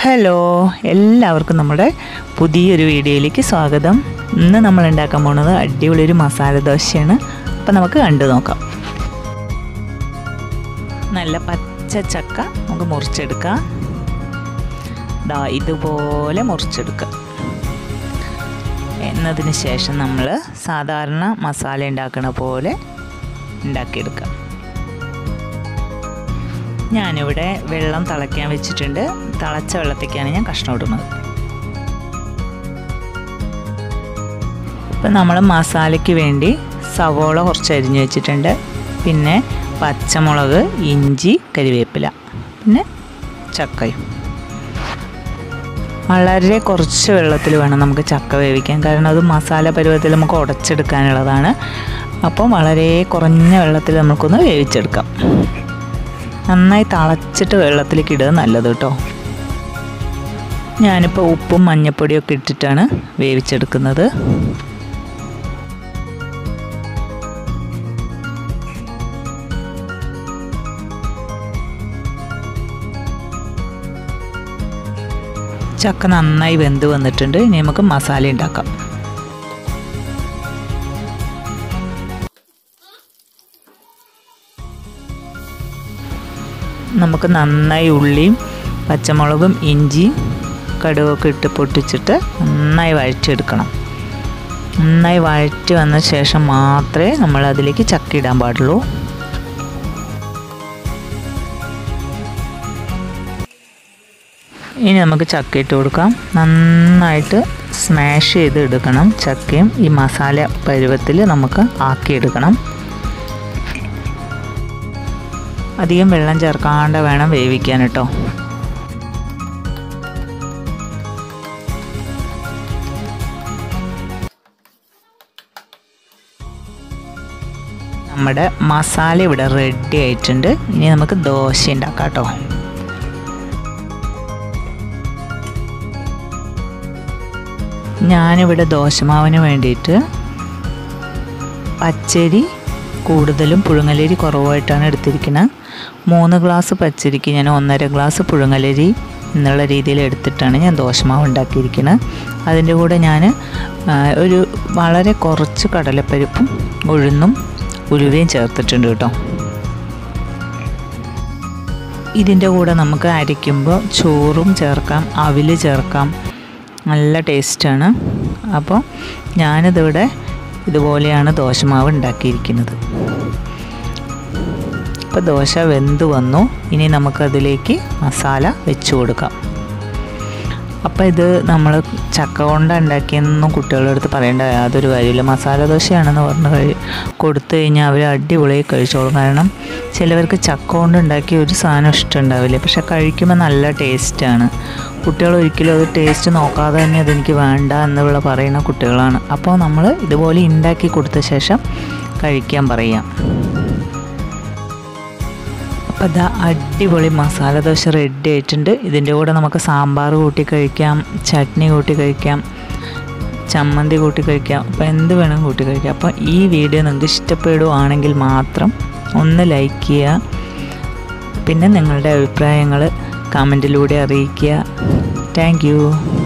hello എല്ലാവർക്കും നമ്മുടെ പുതിയൊരു വീഡിയോയിലേക്ക് സ്വാഗതം ഇന്ന് നമ്മൾ ഉണ്ടാക്കാൻ പോകുന്നത് അടിപൊളി ഒരു മസാല ദോശയാണ് അപ്പം നമുക്ക് കണ്ടു നോക്കാം നല്ല പച്ച ചക്ക നമുക്ക് മുറിച്ചെടുക്കാം ദാ ഇതുപോലെ മുറിച്ചെടുക്കുക എന്നതിന് ശേഷം നമ്മൾ സാധാരണ മസാല ഉണ്ടാക്കണ പോലെ ഉണ്ടാക്കിയെടുക്കാം ഞാനിവിടെ വെള്ളം തിളയ്ക്കാൻ വെച്ചിട്ടുണ്ട് തിളച്ച വെള്ളത്തേക്കാണ് ഞാൻ കഷ്ണം ഇടുന്നത് ഇപ്പം നമ്മൾ മസാലയ്ക്ക് വേണ്ടി സവോള കുറച്ച് അരിഞ്ഞു വെച്ചിട്ടുണ്ട് പിന്നെ പച്ചമുളക് ഇഞ്ചി കരിവേപ്പില പിന്നെ ചക്കയും വളരെ കുറച്ച് വെള്ളത്തിൽ വേണം നമുക്ക് ചക്ക വേവിക്കാൻ കാരണം അത് മസാല പരുവത്തിൽ നമുക്ക് ഉടച്ചെടുക്കാനുള്ളതാണ് അപ്പം വളരെ കുറഞ്ഞ വെള്ളത്തിൽ നമുക്കൊന്ന് വേവിച്ചെടുക്കാം നന്നായി തിളച്ചിട്ട് വെള്ളത്തിലേക്ക് ഇടുക നല്ലത് കേട്ടോ ഞാനിപ്പോൾ ഉപ്പും മഞ്ഞപ്പൊടിയൊക്കെ ഇട്ടിട്ടാണ് വേവിച്ചെടുക്കുന്നത് ചക്ക നന്നായി വെന്ത് വന്നിട്ടുണ്ട് ഇനി നമുക്ക് മസാല ഉണ്ടാക്കാം നമുക്ക് നന്നായി ഉള്ളിയും പച്ചമുളകും ഇഞ്ചിയും കടുവൊക്കെ ഇട്ട് പൊട്ടിച്ചിട്ട് നന്നായി വഴറ്റിയെടുക്കണം നന്നായി വഴറ്റി വന്ന ശേഷം മാത്രമേ നമ്മൾ അതിലേക്ക് ചക്ക ഇടാൻ പാടുള്ളൂ ഇനി നമുക്ക് ചക്ക ഇട്ട് കൊടുക്കാം നന്നായിട്ട് സ്മാഷ് ചെയ്ത് എടുക്കണം ചക്കയും ഈ മസാല പരുവത്തിൽ നമുക്ക് ആക്കിയെടുക്കണം അധികം വെള്ളം ചേർക്കാണ്ട് വേണം വേവിക്കാൻ കേട്ടോ നമ്മുടെ മസാല ഇവിടെ റെഡി ആയിട്ടുണ്ട് ഇനി നമുക്ക് ദോശ ഉണ്ടാക്കാം കേട്ടോ ഞാനിവിടെ ദോശമാവിന് വേണ്ടിയിട്ട് പച്ചരി കൂടുതലും പുഴുങ്ങലരി കുറവായിട്ടാണ് എടുത്തിരിക്കുന്നത് മൂന്ന് ഗ്ലാസ് പച്ചരിക്ക് ഞാൻ ഒന്നര ഗ്ലാസ് പുഴുങ്ങലരി എന്നുള്ള രീതിയിൽ എടുത്തിട്ടാണ് ഞാൻ ദോശമാവ് ഉണ്ടാക്കിയിരിക്കുന്നത് അതിൻ്റെ കൂടെ ഞാൻ ഒരു വളരെ കുറച്ച് കടലപ്പരിപ്പും ഉഴുന്നും ഉലുവയും ചേർത്തിട്ടുണ്ട് കേട്ടോ ഇതിൻ്റെ കൂടെ നമുക്ക് അരയ്ക്കുമ്പോൾ ചോറും ചേർക്കാം അവിൽ ചേർക്കാം നല്ല ടേസ്റ്റാണ് അപ്പോൾ ഞാനിതിവിടെ ഇതുപോലെയാണ് ദോശമാവ് ഉണ്ടാക്കിയിരിക്കുന്നത് അപ്പോൾ ദോശ വെന്ത് വന്നു ഇനി നമുക്കതിലേക്ക് മസാല വെച്ച് കൊടുക്കാം അപ്പോൾ ഇത് നമ്മൾ ചക്ക കൊണ്ട് ഉണ്ടാക്കിയെന്നൊന്നും കുട്ടികളുടെ അടുത്ത് പറയേണ്ട യാതൊരു കാര്യമില്ല മസാല ദോശയാണെന്ന് പറഞ്ഞ് കഴി കൊടുത്തു കഴിഞ്ഞാൽ അവർ അടിപൊളിയായി കഴിച്ചോളും കാരണം ചിലവർക്ക് ചക്ക കൊണ്ട് ഉണ്ടാക്കിയ ഒരു സാധനം ഇഷ്ടമുണ്ടാവില്ല പക്ഷെ കഴിക്കുമ്പോൾ നല്ല ടേസ്റ്റാണ് കുട്ടികൾ ഒരിക്കലും അത് ടേസ്റ്റ് നോക്കാതെ തന്നെ അതെനിക്ക് വേണ്ട എന്നുള്ള പറയുന്ന കുട്ടികളാണ് അപ്പോൾ നമ്മൾ ഇതുപോലെ ഉണ്ടാക്കി കൊടുത്ത ശേഷം കഴിക്കാൻ പറയാം അപ്പോൾ അതാ അടിപൊളി മസാല ദോശ റെഡി ആയിട്ടുണ്ട് ഇതിൻ്റെ കൂടെ നമുക്ക് സാമ്പാർ കൂട്ടി കഴിക്കാം ചട്നി കൂട്ടി കഴിക്കാം ചമ്മന്തി കൂട്ടി കഴിക്കാം അപ്പോൾ എന്ത് വേണം കൂട്ടി കഴിക്കാം അപ്പോൾ ഈ വീഡിയോ നിങ്ങൾക്ക് ഇഷ്ടപ്പെടുവാണെങ്കിൽ മാത്രം ഒന്ന് ലൈക്ക് ചെയ്യുക പിന്നെ നിങ്ങളുടെ അഭിപ്രായങ്ങൾ കമൻറ്റിലൂടെ അറിയിക്കുക താങ്ക്